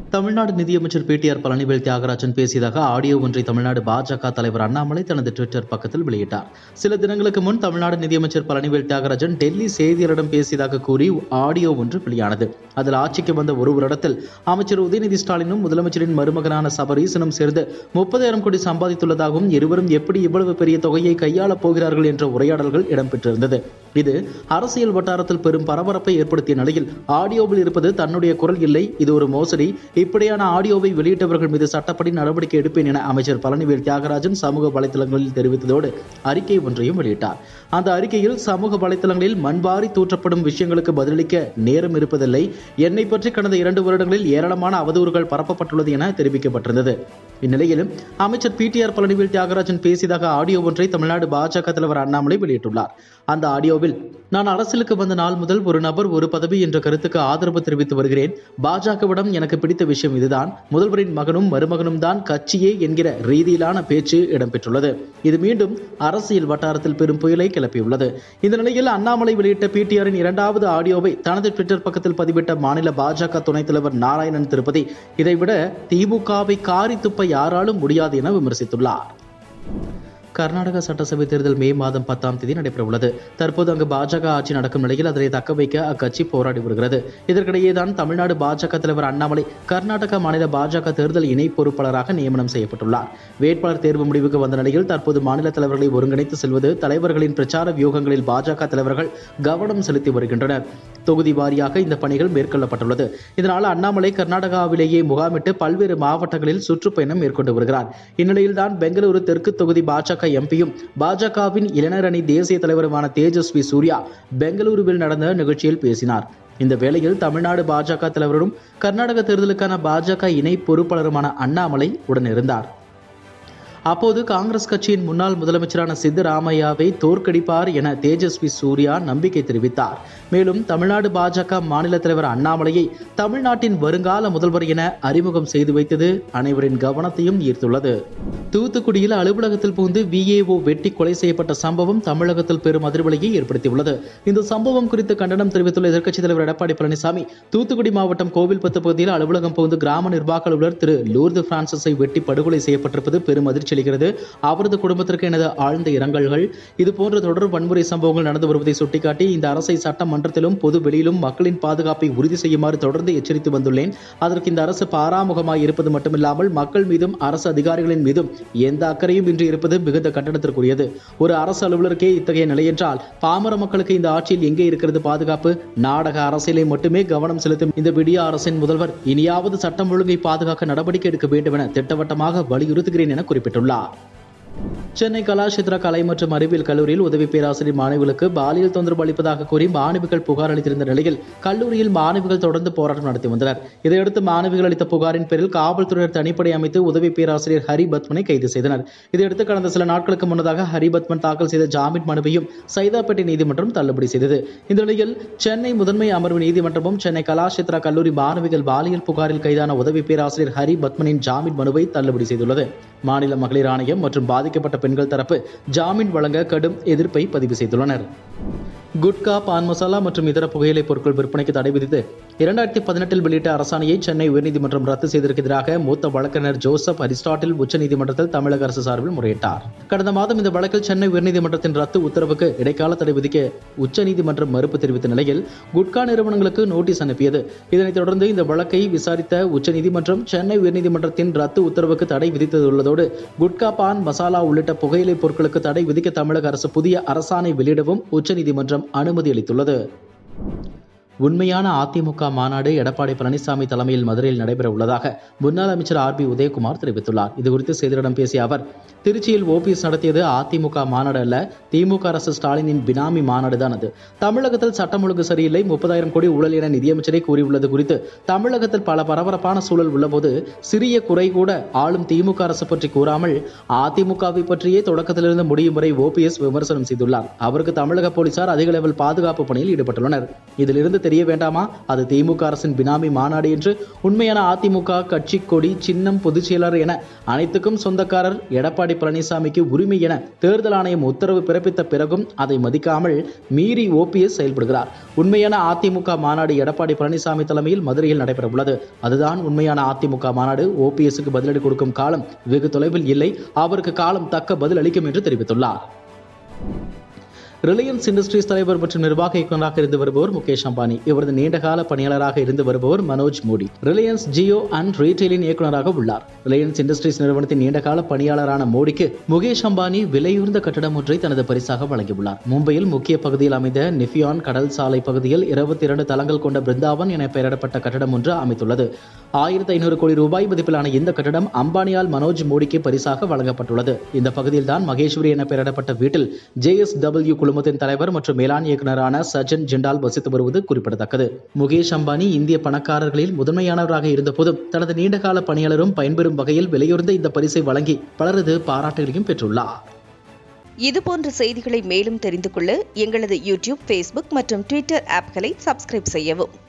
தமிழ்நாடு நிதியமைச்சர் பிடிஆர் பழனிவேல் தியாகராஜன் பேசியதாக ஆடியோ ஒன்றை தமிழ்நாடு பாஜக தலைவர் அண்ணாமலை தனது ட்விட்டர் பக்கத்தில் வெளியிட்டார் சில தினங்களுக்கு முன் தமிழ்நாடு நிதியமைச்சர் பழனிவேல் தியாகராஜன் டெல்லி செய்தியாளரிடம் பேசியதாக கூறி ஆடியோ ஒன்று வெளியானது அதில் ஆட்சிக்கு வந்த ஒரு வருடத்தில் அமைச்சர் உதயநிதி ஸ்டாலினும் முதலமைச்சரின் மருமகனான சபரீசனும் சேர்ந்து முப்பதாயிரம் கோடி சம்பாதித்துள்ளதாகவும் இருவரும் எப்படி இவ்வளவு பெரிய தொகையை கையாளப் போகிறார்கள் என்ற உரையாடல்கள் இடம்பெற்றிருந்தது இது அரசியல் வட்டாரத்தில் பெரும் பரபரப்பை ஏற்படுத்திய நிலையில் ஆடியோவில் இருப்பது தன்னுடைய குரல் இல்லை இது ஒரு மோசடி இப்படியான ஆடியோவை வெளியிட்டவர்கள் மீது சட்டப்படி நடவடிக்கை எடுப்பேன் என அமைச்சர் பழனிவேல் தியாகராஜன் சமூக வலைதளங்களில் தெரிவித்ததோடு அறிக்கை ஒன்றையும் வெளியிட்டார் அந்த அறிக்கையில் சமூக வலைதளங்களில் மண்பாரி தூற்றப்படும் விஷயங்களுக்கு பதிலளிக்க நேரம் இருப்பதில்லை என்னை பற்றி கடந்த இரண்டு வருடங்களில் ஏராளமான அவதூறுகள் பரப்பப்பட்டுள்ளது என தெரிவிக்கப்பட்டிருந்தது இந்நிலையிலும் அமைச்சர் பிடிஆர் பழனிவேல் தியாகராஜன் பேசியதாக ஆடியோ ஒன்றை தமிழ்நாடு பாஜக தலைவர் அண்ணாமலை வெளியிட்டுள்ளார் அந்த ஆடியோவில் நான் அரசியலுக்கு வந்த நாள் முதல் ஒரு நபர் ஒரு பதவி என்ற கருத்துக்கு ஆதரவு தெரிவித்து வருகிறேன் பாஜகவிடம் எனக்கு பிடித்த விஷயம் இதுதான் முதல்வரின் மகனும் மருமகனும் தான் கட்சியே என்கிற ரீதியிலான பேச்சு இடம்பெற்றுள்ளது இது மீண்டும் அரசியல் வட்டாரத்தில் பெரும் புயலை கிளப்பியுள்ளது இந்த நிலையில் அண்ணாமலை வெளியிட்ட பிடிஆரின் இரண்டாவது ஆடியோவை தனது ட்விட்டர் பக்கத்தில் பதிவிட்ட மாநில பாஜக துணைத் தலைவர் நாராயணன் திருப்பதி இதைவிட திமுகவை காரி துப்ப யாராலும் முடியாது என விமர்சித்துள்ளார் கர்நாடக சட்டசபை தேர்தல் மே மாதம் பத்தாம் தேதி நடைபெறவுள்ளது தற்போது அங்கு பாஜக ஆட்சி நடக்கும் நிலையில் அதனை தக்க வைக்க அக்கட்சி போராடி வருகிறது இதற்கிடையே தான் தமிழ்நாடு பாஜக தலைவர் அண்ணாமலை கர்நாடக மாநில பாஜக தேர்தல் இணை பொறுப்பாளராக நியமனம் செய்யப்பட்டுள்ளார் வேட்பாளர் தேர்வு முடிவுக்கு வந்த நிலையில் தற்போது மாநில தலைவர்களை ஒருங்கிணைத்து செல்வது தலைவர்களின் பிரச்சார வியூகங்களில் பாஜக தலைவர்கள் கவனம் செலுத்தி வருகின்றனர் தொகுதி வாரியாக இந்த பணிகள் மேற்கொள்ளப்பட்டுள்ளது இதனால் அண்ணாமலை கர்நாடகாவிலேயே முகாமிட்டு பல்வேறு மாவட்டங்களில் சுற்றுப்பயணம் மேற்கொண்டு வருகிறார் இந்நிலையில்தான் பெங்களூரு தெற்கு தொகுதி பாஜக எம்பியும் பாஜகவின் இளைஞர் அணி தேசிய தலைவருமான தேஜஸ்வி சூர்யா பெங்களூருவில் நடந்த நிகழ்ச்சியில் பேசினார் இந்த வேளையில் தமிழ்நாடு பாஜக தலைவரும் கர்நாடக தேர்தலுக்கான பாஜக இணை பொறுப்பாளருமான அண்ணாமலை உடன் இருந்தார் அப்போது காங்கிரஸ் கட்சியின் முன்னாள் முதலமைச்சரான சித்தராமையாவை தோற்கடிப்பார் என தேஜஸ்வி சூர்யா நம்பிக்கை தெரிவித்தார் மேலும் தமிழ்நாடு பாஜக மாநில தலைவர் அண்ணாமலையை தமிழ்நாட்டின் வருங்கால முதல்வர் என அறிமுகம் செய்து வைத்தது அனைவரின் கவனத்தையும் ஈர்த்துள்ளது தூத்துக்குடியில் அலுவலகத்தில் புகுந்து விஏஓ வெட்டி கொலை செய்யப்பட்ட சம்பவம் தமிழகத்தில் பெரும் அதிர்வலையை ஏற்படுத்தியுள்ளது இந்த சம்பவம் குறித்து கண்டனம் தெரிவித்துள்ள எதிர்க்கட்சித் தலைவர் எடப்பாடி பழனிசாமி தூத்துக்குடி மாவட்டம் கோவில்பத்து பகுதியில் அலுவலகம் புகுந்து கிராம நிர்வாக அலுவலர் திரு லூர்து பிரான்சிஸை வெட்டி படுகொலை செய்யப்பட்டிருப்பது பெரும் அதிர்ச்சி அளிக்கிறது அவரது குடும்பத்திற்கு எனது ஆழ்ந்த இரங்கல்கள் இதுபோன்ற தொடர் வன்முறை சம்பவங்கள் நடந்து வருவதை சுட்டிக்காட்டி இந்த அரசை சட்டமன்றத்திலும் பொது வெளியிலும் மக்களின் பாதுகாப்பை உறுதி செய்யுமாறு தொடர்ந்து எச்சரித்து வந்துள்ளேன் அதற்கு இந்த அரசு பாராமுகமாய் இருப்பது மட்டுமில்லாமல் மக்கள் மீதும் அரசு அதிகாரிகளின் மீதும் எந்த அக்கறையும் இன்றி இருப்பது மிகுந்த கண்டனத்திற்குரியது ஒரு அரசு அலுவலருக்கே இத்தகைய நிலை என்றால் பாமர மக்களுக்கு இந்த ஆட்சியில் எங்கே இருக்கிறது பாதுகாப்பு நாடக அரசியலை மட்டுமே கவனம் செலுத்தும் இந்த விடிய அரசின் முதல்வர் இனியாவது சட்டம் ஒழுங்கை பாதுகாக்க நடவடிக்கை எடுக்க வேண்டும் என திட்டவட்டமாக வலியுறுத்துகிறேன் என குறிப்பிட்டுள்ளார் சென்னை கலாஷேத்ரா கலை மற்றும் அறிவியல் கல்லூரியில் உதவி பேராசிரியர் மாணவிகளுக்கு பாலியல் தொந்தரவு அளிப்பதாக கூறி மாணவிகள் புகார் அளித்திருந்த நிலையில் கல்லூரியில் மாணவிகள் தொடர்ந்து போராட்டம் நடத்தி வந்தனர் இதையடுத்து மாணவிகள் அளித்த புகாரின் பேரில் காவல்துறையினர் தனிப்படை அமைத்து உதவி பேராசிரியர் ஹரி பத்மனை கைது செய்தனர் இதையடுத்து கடந்த சில நாட்களுக்கு முன்னதாக ஹரி பத்மன் தாக்கல் செய்த ஜாமீன் மனுவையும் சைதாப்பேட்டை நீதிமன்றம் தள்ளுபடி செய்தது இந்த நிலையில் சென்னை முதன்மை அமர்வு நீதிமன்றமும் சென்னை கலாஷேத்ரா கல்லூரி மாணவிகள் பாலியல் புகாரில் கைதான உதவி பேராசிரியர் ஹரி பத்மனின் ஜாமீன் மனுவை தள்ளுபடி செய்துள்ளது மாநில மகளிர் ஆணையம் மற்றும் பாதிக்கப்பட்ட பெண்கள் தரப்பு ஜாமீன் வழங்க கடும் எதிர்ப்பை பதிவு செய்துள்ளனர் குட்கா பான் மசாலா மற்றும் இதர புகையிலை பொருட்கள் விற்பனைக்கு தடை விதித்து இரண்டாயிரத்தி பதினெட்டில் வெளியிட்ட அரசாணையை சென்னை உயர்நீதிமன்றம் ரத்து செய்ததற்கு எதிராக மூத்த வழக்கறிஞர் ஜோசப் அரிஸ்டாட்டில் உச்சநீதிமன்றத்தில் தமிழக அரசு சார்பில் முறையிட்டார் கடந்த மாதம் இந்த வழக்கில் சென்னை உயர்நீதிமன்றத்தின் ரத்து உத்தரவுக்கு இடைக்கால தடை விதிக்க உச்சநீதிமன்றம் மறுப்பு தெரிவித்த நிலையில் குட்கா நிறுவனங்களுக்கு நோட்டீஸ் அனுப்பியது இதனைத் தொடர்ந்து இந்த வழக்கை விசாரித்த உச்சநீதிமன்றம் சென்னை உயர்நீதிமன்றத்தின் ரத்து உத்தரவுக்கு தடை விதித்துள்ளதோடு குட்கா பான் மசாலா உள்ளிட்ட புகையிலை பொருட்களுக்கு தடை விதிக்க தமிழக அரசு புதிய அரசாணை வெளியிடவும் உச்சநீதிமன்றம் அனுமதி அளித்துள்ளது உண்மையான அதிமுக மாநாடு எடப்பாடி பழனிசாமி தலைமையில் மதுரையில் நடைபெற உள்ளதாக முன்னாள் அமைச்சர் ஆர் பி உதயகுமார் தெரிவித்துள்ளார் இதுகுறித்து செய்தியிடம் பேசிய அவர் திருச்சியில் ஓபிஎஸ் நடத்தியது அதிமுக மாநாடு அல்ல திமுக அரசு ஸ்டாலினின் பினாமி மாநாடு தான் அது தமிழகத்தில் சட்டம் ஒழுங்கு சரியில்லை முப்பதாயிரம் கோடி ஊழல் என நிதியமைச்சரே கூறியுள்ளது குறித்து தமிழகத்தில் பல பரபரப்பான சூழல் உள்ளபோது சிறிய குறை கூட ஆளும் திமுக அரசு பற்றி கூறாமல் அதிமுகவை பற்றியே தொடக்கத்திலிருந்து முடியும் வரை ஓபிஎஸ் விமர்சனம் செய்துள்ளார் அவருக்கு தமிழக போலீசார் அதிக லெவல் பாதுகாப்பு பணியில் ஈடுபட்டுள்ளனர் இதிலிருந்து தெரிய வேண்டாமா அது திமுக அரசின் பினாமி மாநாடு என்று உண்மையான அதிமுக கட்சி கொடி சின்னம் பொதுச் செயலர் என அனைத்துக்கும் சொந்தக்காரர் எடப்பாடி பழனிசாமிக்கு உரிமை என தேர்தல் ஆணையம் உத்தரவு பிறப்பித்த பிறகும் அதை மதிக்காமல் மீறி ஓபிஎஸ் செயல்படுகிறார் உண்மையான அதிமுக மாநாடு எடப்பாடி பழனிசாமி தலைமையில் மதுரையில் நடைபெறவுள்ளது அதுதான் உண்மையான அதிமுக மாநாடு ஓபிஎஸ்க்கு பதிலடி கொடுக்கும் காலம் வெகு தொலைவில் இல்லை அவருக்கு காலம் தக்க பதில் அளிக்கும் என்று தெரிவித்துள்ளார் ரிலையன்ஸ் இண்டஸ்ட்ரீஸ் தலைவர் மற்றும் நிர்வாக இயக்குநராக இருந்து வருபவர் முகேஷ் அம்பானி இவரது நீண்டகால பணியாளராக இருந்து வருபவர் மனோஜ் மோடி ரிலையன்ஸ் ஜியோ அண்ட் ரீட்டைலின் இயக்குநராக உள்ளார் ரிலையன்ஸ் இண்டஸ்ட்ரீஸ் நிறுவனத்தின் நீண்டகால பணியாளரான மோடிக்கு முகேஷ் அம்பானி விலையுயர்ந்த கட்டடம் ஒன்றை தனது பரிசாக வழங்கியுள்ளார் மும்பையில் முக்கிய பகுதியில் அமைந்த நிஃபியான் கடல் சாலை பகுதியில் இருபத்தி இரண்டு தளங்கள் கொண்ட பிருந்தாவன் என பெயரிடப்பட்ட கட்டடம் ஒன்று அமைத்துள்ளது ஆயிரத்தி ஐநூறு கோடி ரூபாய் மதிப்பிலான இந்த கட்டடம் அம்பானியால் மனோஜ் மோடிக்கு பரிசாக வழங்கப்பட்டுள்ளது இந்த பகுதியில் தான் மகேஸ்வரி என பெயரிடப்பட்ட வீட்டில் ஜேஎஸ்டபிள்யூ குழுமத்தின் தலைவர் மற்றும் மேலாண் இயக்குநரான சஜன் ஜிண்டால் வசித்து வருவது குறிப்பிடத்தக்கது முகேஷ் அம்பானி இந்திய பணக்காரர்களில் முதன்மையானவராக இருந்தபோதும் தனது நீண்டகால பணியாளரும் பயன்பெறும் வகையில் விலையுறந்த இந்த பரிசை வழங்கி பலரது பாராட்டுகளையும் பெற்றுள்ளார் இதுபோன்ற செய்திகளை மேலும் தெரிந்து கொள்ள எங்களது யூடியூப் ஃபேஸ்புக் மற்றும் ட்விட்டர் ஆப்களை சப்ஸ்கிரைப் செய்யவும்